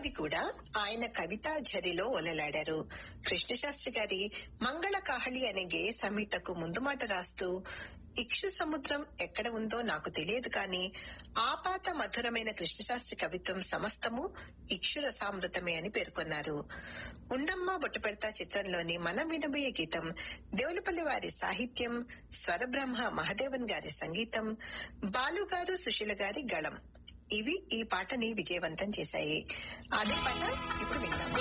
కవి కూడా ఆయన కవితా ఝరిలో ఒలలాడారు కృష్ణశాస్త్రి గారి మంగళ కాహళి అనే గేయ సంహితకు ముందు మాట రాస్తూ ఇక్షు సముద్రం ఎక్కడ ఉందో నాకు తెలియదు కాని ఆపాత మధురమైన కృష్ణశాస్త్రి కవిత్వం సమస్తము ఇక్షు రసామృతమే అని పేర్కొన్నారు ఉండమ్మ బొట్టు పెడతా చిత్రంలోని మనం వినబోయే గీతం దేవులపల్లి వారి సాహిత్యం స్వరబ్రహ్మ మహదేవన్ గారి సంగీతం బాలు గారు సుశీల గారి గళం ఇవి ఈ పాటని విజయవంతం చేశాయి అదే పాట ఇప్పుడు విందాం